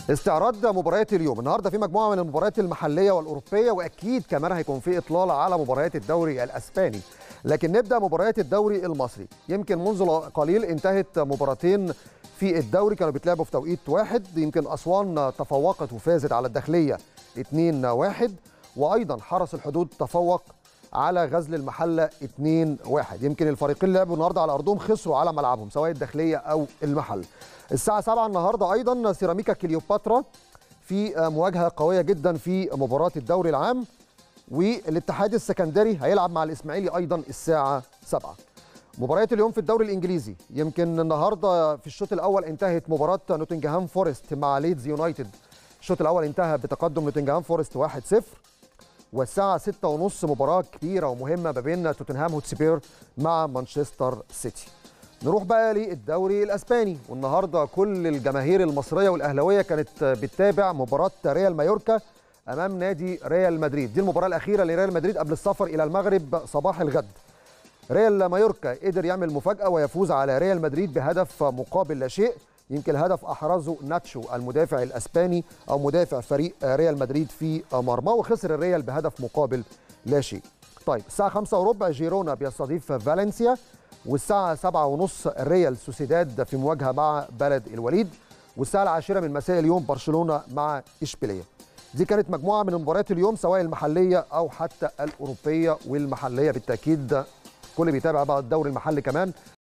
استعراض مباريات اليوم النهارده في مجموعه من المباريات المحليه والاوروبيه واكيد كمان هيكون في اطلاله على مباريات الدوري الاسباني لكن نبدا مباريات الدوري المصري يمكن منذ قليل انتهت مباراتين في الدوري كانوا بيتلعبوا في توقيت واحد يمكن اسوان تفوقت وفازت على الداخليه 2-1 وايضا حرس الحدود تفوق على غزل المحله 2-1 يمكن الفريقين لعبوا النهارده على ارضهم خسروا على ملعبهم سواء الداخليه او المحل الساعه 7 النهارده ايضا سيراميكا كليوباترا في مواجهه قويه جدا في مباراه الدوري العام والاتحاد السكندري هيلعب مع الاسماعيلي ايضا الساعه 7 مباريات اليوم في الدوري الانجليزي يمكن النهارده في الشوط الاول انتهت مباراه نوتنجهام فورست مع ليدز يونايتد الشوط الاول انتهى بتقدم نوتنجهام فورست 1-0 والساعة 6:30 مباراة كبيرة ومهمة ما بين توتنهام هوتسبير مع مانشستر سيتي. نروح بقى للدوري الاسباني والنهارده كل الجماهير المصرية والاهلاوية كانت بتتابع مباراة ريال مايوركا امام نادي ريال مدريد، دي المباراة الأخيرة لريال مدريد قبل السفر إلى المغرب صباح الغد. ريال مايوركا قدر يعمل مفاجأة ويفوز على ريال مدريد بهدف مقابل لا شيء يمكن الهدف احرزه ناتشو المدافع الاسباني او مدافع فريق ريال مدريد في مرماه وخسر الريال بهدف مقابل لا شيء. طيب الساعه 5 وربع جيرونا بيستضيف فالنسيا والساعه 7 ونص الريال سوسيداد في مواجهه مع بلد الوليد والساعه العاشره من مساء اليوم برشلونه مع اشبيليه. دي كانت مجموعه من مباريات اليوم سواء المحليه او حتى الاوروبيه والمحليه بالتاكيد كل بيتابع بقى الدوري المحلي كمان